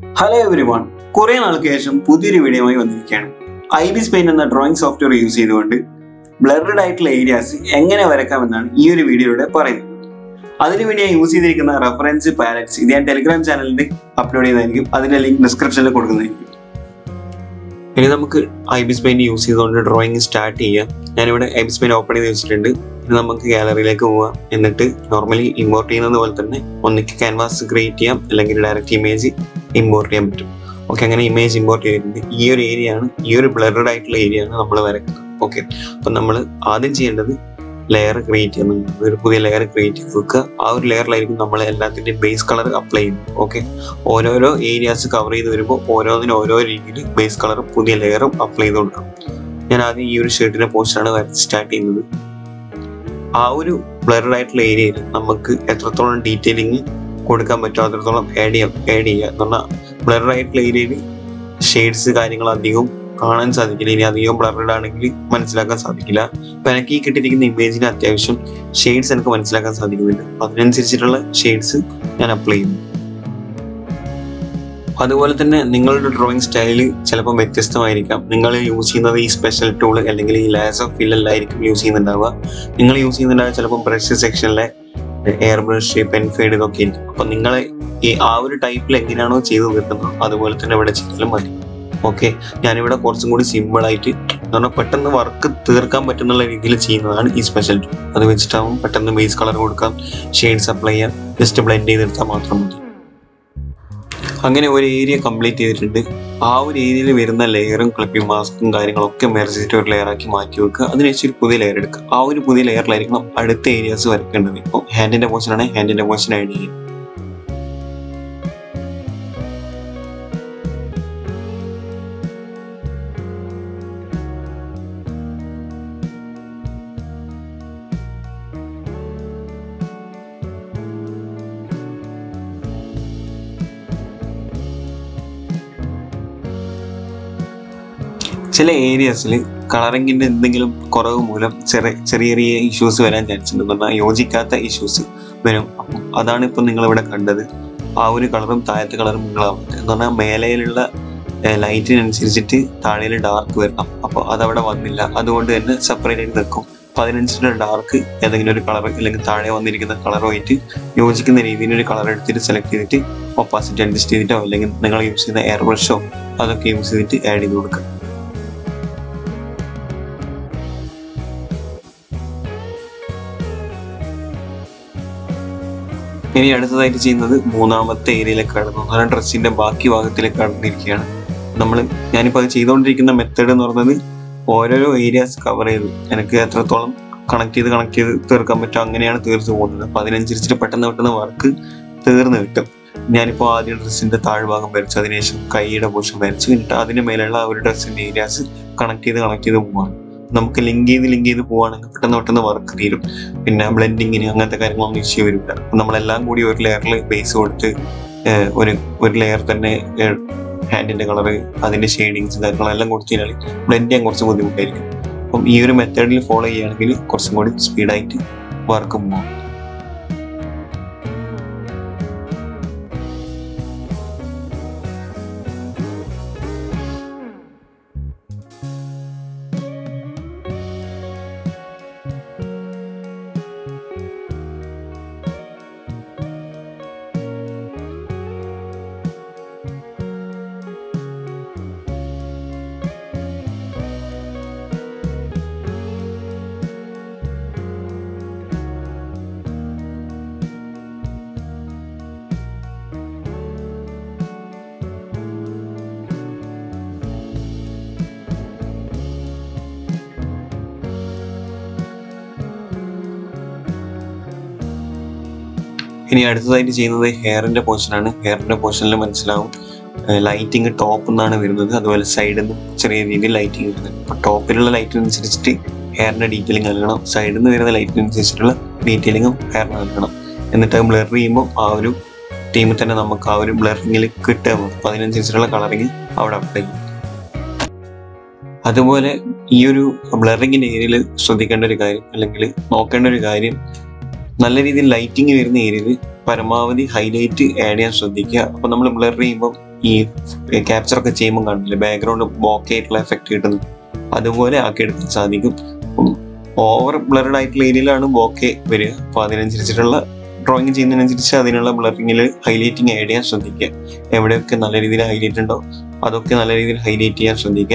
hello every one കുറെ നാൾക്ക് ശേഷം പുതിയൊരു വീഡിയോയുമായി വന്നിരിക്കുകയാണ് ഐ ബി സ്പെയിൻ എന്ന ഡ്രോയിങ് സോഫ്റ്റ്വെയർ യൂസ് ചെയ്തുകൊണ്ട് ബ്ലർഡ് ആയിട്ടുള്ള ഏരിയാസ് എങ്ങനെ വരയ്ക്കാമെന്നാണ് ഈ ഒരു വീഡിയോയിലൂടെ പറയുന്നത് അതിനുവേണ്ടി ഞാൻ യൂസ് ചെയ്തിരിക്കുന്ന റെഫറൻസ് പാലറ്റ്സ് ഇത് ഞാൻ ടെലിഗ്രാം ചാനലിൽ അപ്ലോഡ് ചെയ്യുന്നതായിരിക്കും അതിന്റെ ലിങ്ക് ഡിസ്ക്രിപ്ഷനിൽ കൊടുക്കുന്നതായിരിക്കും ഇനി നമുക്ക് ഐ ബി സ്പെയിൻ യൂസ് ചെയ്തുകൊണ്ട് ഡ്രോയിങ് സ്റ്റാർട്ട് ചെയ്യാം ഞാനിവിടെ ഐ ബി സ്പെയിൻ ഓപ്പൺ ചെയ്ത് വെച്ചിട്ടുണ്ട് ഇനി നമുക്ക് ഗാലറിയിലേക്ക് പോവാം എന്നിട്ട് നോർമലി ഇമ്പോർട്ട് ചെയ്യുന്നത് പോലെ തന്നെ ഒന്നിക്ക് ക്യാൻവാസ് ക്രിയേറ്റ് ചെയ്യാം അല്ലെങ്കിൽ ഡയറക്റ്റ് ഇമേജ് ഇമ്പോർട്ട് ചെയ്യാൻ പറ്റും ഓക്കെ അങ്ങനെ ഇമേജ് ഇമ്പോർട്ട് ചെയ്തിട്ടുണ്ട് ഈ ഒരു ഏരിയ ആണ് ഈ ഒരു ബ്ലർഡ് ആയിട്ടുള്ള ഏരിയ ആണ് നമ്മൾ വരക്കുന്നത് ഓക്കെ അപ്പം നമ്മൾ ആദ്യം ചെയ്യേണ്ടത് ലെയർ ക്രിയേറ്റ് ചെയ്യുന്നുണ്ട് ഒരു പുതിയ ലെയർ ക്രിയേറ്റ് ചെയ്ത് വെക്കുക ആ ഒരു ലെയറിലായിരിക്കും നമ്മൾ എല്ലാത്തിൻ്റെയും ബേസ് കളർ അപ്ലൈ ചെയ്യുന്നത് ഓക്കെ ഓരോരോ ഏരിയാസ് കവർ ചെയ്ത് വരുമ്പോൾ ഓരോന്നിനും ഓരോ രീതിയിൽ ബേസ് കളറും പുതിയ ലെയറും അപ്ലൈ ചെയ്ത് കൊടുക്കണം ഞാൻ ആദ്യം ഈ ഒരു ഷർട്ടിന്റെ പോസ്റ്റാണ് വരച്ച് സ്റ്റാർട്ട് ചെയ്യുന്നത് ആ ഒരു ബ്ലർഡ് ആയിട്ടുള്ള ഏരിയയിൽ നമുക്ക് എത്രത്തോളം ഡീറ്റെയിലിംഗ് കൊടുക്കാൻ പറ്റുമോ അത്രത്തോളം ആഡ് ചെയ്യാം ആഡ് ചെയ്യുക എന്ന് പറഞ്ഞാൽ ബ്ലർഡ് ആയിട്ടുള്ള ഏരിയയിൽ ഷെയ്ഡ്സ് കാര്യങ്ങൾ അധികം കാണാൻ സാധിക്കില്ല ഇനി അധികം ബ്ലർഡ് ആണെങ്കിൽ മനസ്സിലാക്കാൻ സാധിക്കില്ല അപ്പൊ എനിക്ക് ഈ കിട്ടിയിരിക്കുന്ന ഇമേജിന് അത്യാവശ്യം ഷെയ്ഡ്സ് എനിക്ക് മനസ്സിലാക്കാൻ സാധിക്കുന്നുണ്ട് അതിനനുസരിച്ചിട്ടുള്ള ഷെയ്ഡ്സ് ഞാൻ അപ്ലൈ ചെയ്യുന്നു അതുപോലെ തന്നെ നിങ്ങളുടെ ഡ്രോയിങ് സ്റ്റൈല് ചിലപ്പോൾ വ്യത്യസ്തമായിരിക്കാം നിങ്ങൾ യൂസ് ചെയ്യുന്നത് ഈ സ്പെഷ്യൽ ടൂൾ അല്ലെങ്കിൽ ഈ ലാസ് ഓഫ് ഫിൽ അല്ലായിരിക്കും യൂസ് ചെയ്യുന്നുണ്ടാവുക നിങ്ങൾ യൂസ് ചെയ്യുന്നുണ്ടാവുക ചിലപ്പോൾ ബ്രഷ് സെക്ഷനിലെ എയർ ബ്രഷ് പെൻ ഫെയ്ഡ് ഇതൊക്കെ ആയിരിക്കും അപ്പൊ നിങ്ങൾ ഈ ആ ഒരു ടൈപ്പിൽ എങ്ങനെയാണോ ചെയ്ത് തീർക്കുന്നത് അതുപോലെ തന്നെ ഇവിടെ ചെയ്താലും മതി ഓക്കെ ഞാനിവിടെ കുറച്ചും കൂടി സിമ്പിൾ ആയിട്ട് എന്ന് പറഞ്ഞാൽ പെട്ടെന്ന് വർക്ക് തീർക്കാൻ പറ്റുന്നുള്ള രീതിയിൽ ചെയ്യുന്നതാണ് ഈ സ്പെഷ്യൽ ടൂൾ അത് വെച്ചിട്ടാവും പെട്ടെന്ന് ബേസ് കളർ കൊടുക്കാം ഷെയ്ഡ്സ് അപ്ലൈ ചെയ്യാം ജസ്റ്റ് ബ്ലെൻഡ് ചെയ്തെടുത്താൽ മാത്രം മതി അങ്ങനെ ഒരു ഏരിയ കംപ്ലീറ്റ് ചെയ്തിട്ടുണ്ട് ആ ഒരു ഏരിയയിൽ വരുന്ന ലെയറും ക്ലിപ്പിംഗ് മാസ്കും കാര്യങ്ങളൊക്കെ മെർജ് ചെയ്തിട്ട് ഒരു ലെയർ ആക്കി മാറ്റി വെക്കുക അതിനുശേഷം ഒരു പുതിയ ലെയർ എടുക്കുക ആ ഒരു പുതിയ ലെയറിലായിരിക്കണം അടുത്ത ഏരിയാസ് വരയ്ക്കേണ്ടത് ഇപ്പോൾ ഹാൻഡിന്റെ പോർഷൻ ആണ് ഹാൻഡിന്റെ പോർഷൻ ആഡ് ചെയ്യുക ചില ഏരിയാസിൽ കളറിങ്ങിന്റെ എന്തെങ്കിലും കുറവ് മൂലം ചെറിയ ചെറിയ ചെറിയ ഇഷ്യൂസ് വരാൻ ചാൻസ് ഉണ്ട് എന്ന് പറഞ്ഞാൽ യോജിക്കാത്ത ഇഷ്യൂസ് വരും അപ്പം അതാണ് ഇപ്പം നിങ്ങൾ ഇവിടെ കണ്ടത് ആ ഒരു കളറും താഴത്തെ കളറും നിങ്ങളാവുന്നത് എന്ന് പറഞ്ഞാൽ മേലയിലുള്ള ലൈറ്റിനനുസരിച്ചിട്ട് താഴെയിൽ ഡാർക്ക് വരണം അപ്പോൾ അതവിടെ വന്നില്ല അതുകൊണ്ട് തന്നെ സെപ്പറേറ്റ് ആയിട്ട് നിൽക്കും അപ്പോൾ അതിനനുസരിച്ചുള്ള ഡാർക്ക് ഏതെങ്കിലും ഒരു കളർ അല്ലെങ്കിൽ താഴെ വന്നിരിക്കുന്ന കളറുമായിട്ട് യോജിക്കുന്ന രീതിയിൽ ഒരു കളർ എടുത്തിട്ട് സെലക്ട് ചെയ്തിട്ട് ഓപ്പോസിറ്റ് അഡ്ജസ്റ്റ് ചെയ്തിട്ടോ അല്ലെങ്കിൽ നിങ്ങൾ യൂസ് ചെയ്യുന്ന എയർ ബ്രഷോ അതൊക്കെ യൂസ് ചെയ്തിട്ട് ആഡ് ചെയ്ത് കൊടുക്കുക ഇനി അടുത്തതായിട്ട് ചെയ്യുന്നത് മൂന്നാമത്തെ ഏരിയയിലേക്ക് കടന്നു അതാണ് ഡ്രസ്സിന്റെ ബാക്കി ഭാഗത്തിലേക്ക് കടന്നിരിക്കുകയാണ് നമ്മൾ ഞാനിപ്പോൾ അത് ചെയ്തുകൊണ്ടിരിക്കുന്ന മെത്തേഡ് എന്ന് പറയുന്നത് ഓരോരോ ഏരിയാസ് കവർ ചെയ്ത് എനിക്ക് എത്രത്തോളം കണക്ട് ചെയ്ത് കണക്ട് ചെയ്ത് തീർക്കാൻ പറ്റും അങ്ങനെയാണ് തീർച്ചു പോകുന്നത് അപ്പൊ അതിനനുസരിച്ചിട്ട് പെട്ടെന്ന് പെട്ടെന്ന് വർക്ക് തീർന്നു കിട്ടും ഞാനിപ്പോൾ ആദ്യം ഡ്രസ്സിന്റെ താഴ്ഭാഗം വരച്ചു അതിനുശേഷം കൈയുടെ പോഷൻ വരച്ചു കഴിഞ്ഞിട്ട് അതിന് മേലുള്ള ആ ഒരു ഡ്രസ്സിന്റെ ഏരിയാസ് കണക്ട് ചെയ്ത് കണക്ട് ചെയ്ത് പോവാണ് നമുക്ക് ലിങ്ക് ചെയ്ത് ലിങ്ക് ചെയ്ത് പോവാണെങ്കിൽ പെട്ടെന്ന് പെട്ടെന്ന് വർക്ക് തീരും പിന്നെ ബ്ലെൻഡിങ്ങിന് അങ്ങനത്തെ കാര്യങ്ങളൊന്നും ഇഷ്യൂ വരില്ല അപ്പൊ നമ്മളെല്ലാം കൂടി ഒരു ലെയറിൽ ബേസ് കൊടുത്ത് ഏഹ്, ഒരു ഒരു ലെയർ തന്നെ ഹാൻഡിന്റെ കളറ് അതിന്റെ ഷെയ്ഡിങ്സ് കാര്യങ്ങളെല്ലാം കൊടുത്തു കഴിഞ്ഞാൽ ബ്ലെൻഡ് ചെയ്യാൻ കുറച്ച് ബുദ്ധിമുട്ടായിരിക്കും അപ്പം ഈ ഒരു മെത്തേഡിൽ ഫോളോ ചെയ്യുകയാണെങ്കിൽ കുറച്ചും കൂടി സ്പീഡായിട്ട് വർക്ക് പോകും ഇനി അടുത്തതായിട്ട് ചെയ്യുന്നത് ഹെയറിന്റെ പോർഷനാണ് ഹെയറിന്റെ പോർഷനിൽ മനസ്സിലാവും ലൈറ്റിംഗ് ടോപ്പ് നിന്നാണ് വരുന്നത് അതുപോലെ സൈഡിൽ നിന്ന് ചെറിയ രീതിയിൽ ലൈറ്റിംഗ് വരുന്നത് അപ്പൊ ടോപ്പിലുള്ള ലൈറ്റിനനുസരിച്ചിട്ട് ഹെയറിന്റെ ഡീറ്റെയിലിംഗ് നൽകണം സൈഡിൽ നിന്ന് വരുന്ന ലൈറ്റിനനുസരിച്ചിട്ടുള്ള ഡീറ്റെയിലിംഗും ഹെയറിന് നൽകണം എന്നിട്ട് ബ്ലർ ചെയ്യുമ്പോൾ ആ ഒരു ടീമിൽ തന്നെ നമുക്ക് ആ ഒരു ബ്ലറിങ്ങിൽ കിട്ടുക അപ്പൊ അതിനനുസരിച്ചിട്ടുള്ള കളറിങ് അവിടെ അപ്ലൈ ചെയ്യും അതുപോലെ ഈ ഒരു ബ്ലറിങ്ങിന്റെ ഏരിയയിൽ ശ്രദ്ധിക്കേണ്ട ഒരു കാര്യം അല്ലെങ്കിൽ നോക്കേണ്ട ഒരു കാര്യം നല്ല രീതിയിൽ ലൈറ്റിംഗ് വരുന്ന ഏരിയയിൽ പരമാവധി ഹൈലൈറ്റ് ആഡ് ചെയ്യാൻ ശ്രദ്ധിക്കുക അപ്പോൾ നമ്മൾ ബ്ലർ ചെയ്യുമ്പോൾ ഈ ക്യാപ്ചർ ഒക്കെ ചെയ്യുമ്പോൾ കാണില്ലേ ബാക്ക്ഗ്രൗണ്ട് ബോക്കെ ആയിട്ടുള്ള എഫക്റ്റ് കിട്ടുന്നത് അതുപോലെ ആക്കി എടുക്കാൻ സാധിക്കും ഓവർ ബ്ലർഡ് ആയിട്ടുള്ള ഏരിയയിലാണ് ബോക്കെ വരിക അപ്പോൾ അതിനനുസരിച്ചിട്ടുള്ള ഡ്രോയിങ് ചെയ്യുന്നതിനനുസരിച്ച് അതിനുള്ള ബ്ലറിങ്ങിൽ ഹൈലൈറ്റിങ് ആഡ് ചെയ്യാൻ ശ്രദ്ധിക്കുക എവിടെയൊക്കെ നല്ല രീതിയിൽ ഹൈലൈറ്റ് ഉണ്ടോ അതൊക്കെ നല്ല രീതിയിൽ ഹൈലൈറ്റ് ചെയ്യാൻ ശ്രദ്ധിക്കുക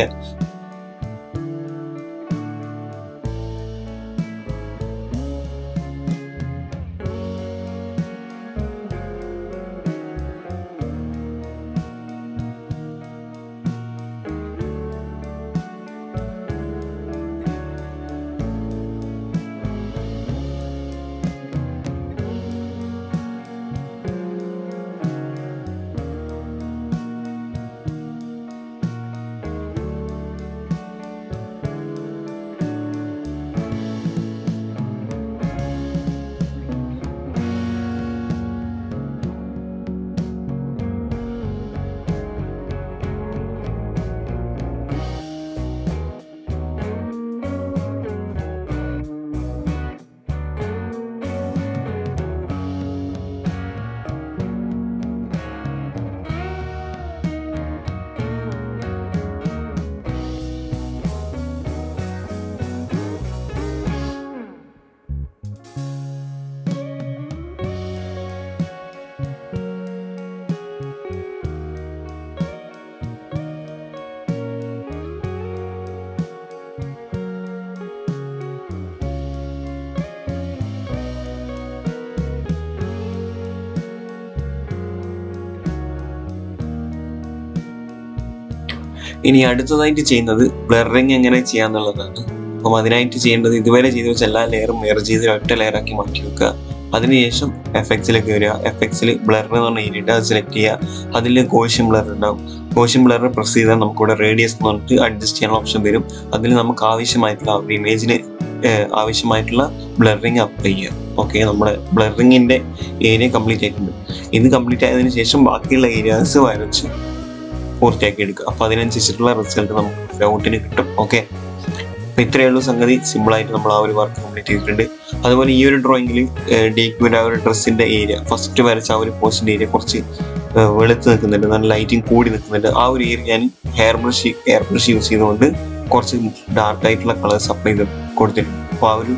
ഇനി അടുത്തതായിട്ട് ചെയ്യുന്നത് ബ്ലറിങ് എങ്ങനെ ചെയ്യാന്നുള്ളതാണ് അപ്പം അതിനായിട്ട് ചെയ്യേണ്ടത് ഇതുവരെ ചെയ്തു വെച്ച എല്ലാ ലെയറും മെയർ ചെയ്ത് ഒറ്റ ലെയറാക്കി മാറ്റി വെക്കുക അതിനുശേഷം എഫക്ട്സിലേക്ക് വരിക എഫക്ട്സിൽ ബ്ലർ എന്ന് പറഞ്ഞ ഏരിയ അത് സെലക്ട് ചെയ്യുക അതിൽ ഗോഷ്യൻ ബ്ലർ ഉണ്ടാവും ഗോഷ്യൻ ബ്ലർ പ്രസ് ചെയ്താൽ നമുക്കിവിടെ റേഡിയസ് എന്ന് പറഞ്ഞിട്ട് അഡ്ജസ്റ്റ് ചെയ്യാനുള്ള ഓപ്ഷൻ വരും അതിൽ നമുക്ക് ആവശ്യമായിട്ടുള്ള ഒരു ഇമേജിന് ആവശ്യമായിട്ടുള്ള ബ്ലറിങ് അപ്ലൈ ചെയ്യുക ഓക്കെ നമ്മുടെ ബ്ലറിങ്ങിൻ്റെ ഏരിയ കംപ്ലീറ്റ് ആയിട്ടുണ്ട് ഇത് കംപ്ലീറ്റ് ആയതിനു ശേഷം ബാക്കിയുള്ള ഏരിയാസ് വരച്ച് പൂർത്തിയാക്കി എടുക്കുക അപ്പോൾ അതിനനുസരിച്ചിട്ടുള്ള റിസൾട്ട് നമുക്ക് ഗ്രൗണ്ടിന് കിട്ടും ഓക്കെ അപ്പോൾ ഇത്രയേ ഉള്ളൂ സംഗതി സിമ്പിളായിട്ട് നമ്മൾ ആ ഒരു വർക്ക് കംപ്ലീറ്റ് ചെയ്തിട്ടുണ്ട് അതുപോലെ ഈ ഒരു ഡ്രോയിങ്ങിൽ ഡേക്യുവിൻ്റെ ആ ഒരു ഡ്രസ്സിൻ്റെ ഏരിയ ഫസ്റ്റ് വരച്ച ആ ഒരു പോസ്റ്റിൻ്റെ ഏരിയ കുറച്ച് ഏഹ്, വെളുത്ത് നിൽക്കുന്നുണ്ട് നല്ല ലൈറ്റിംഗ് കൂടി നിൽക്കുന്നുണ്ട് ആ ഒരു ഏരിയ ഞാൻ hair brush hair brush use ചെയ്തുകൊണ്ട് കുറച്ച് ഡാർക്ക് ആയിട്ടുള്ള കളേഴ്സ് അപ്ലൈ ചെയ്ത് കൊടുത്തിട്ടുണ്ട് അപ്പോൾ ആ ഒരു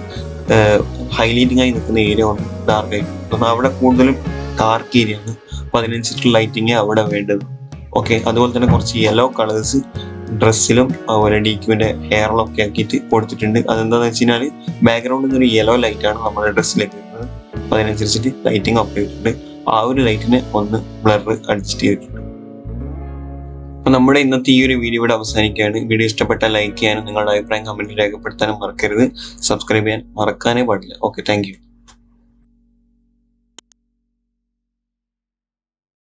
ഹൈലൈറ്റിംഗ് ആയി നിൽക്കുന്ന ഏരിയ ഒന്ന് ഡാർക്ക് ആയിട്ട് അപ്പം അവിടെ കൂടുതലും ഡാർക്ക് ഏരിയ ആണ് അപ്പോൾ അതിനനുസരിച്ചുള്ള ലൈറ്റിംഗ് അവിടെ വേണ്ടത് ഓക്കെ അതുപോലെ തന്നെ കുറച്ച് യെല്ലോ കളേഴ്സ് ഡ്രസ്സിലും അതുപോലെ ഡീക്യുവിന്റെ ഹെയറിലൊക്കെ ആക്കിയിട്ട് കൊടുത്തിട്ടുണ്ട് അതെന്താണെന്ന് വെച്ച് കഴിഞ്ഞാൽ ബാക്ക്ഗ്രൗണ്ടിൽ നിന്ന് ഒരു യെല്ലോ ലൈറ്റ് ആണ് നമ്മുടെ ഡ്രസ്സിലേക്ക് വരുന്നത് അപ്പോൾ അതിനനുസരിച്ചിട്ട് ലൈറ്റിംഗ് അപ്ലൈ ചെയ്തിട്ടുണ്ട് ആ ഒരു ലൈറ്റിനെ ഒന്ന് ബ്ലർ അഡ്ജസ്റ്റ് ചെയ്തിട്ടുണ്ട് അപ്പോൾ നമ്മുടെ ഇന്നത്തെ ഈ ഒരു വീഡിയോ ഇവിടെ അവസാനിക്കുകയാണ് വീഡിയോ ഇഷ്ടപ്പെട്ടാൽ ലൈക്ക് ചെയ്യാനും നിങ്ങളുടെ അഭിപ്രായം കമന്റിൽ രേഖപ്പെടുത്താനും മറക്കരുത് സബ്സ്ക്രൈബ് ചെയ്യാൻ മറക്കാനേ പാടില്ല ഓക്കെ താങ്ക്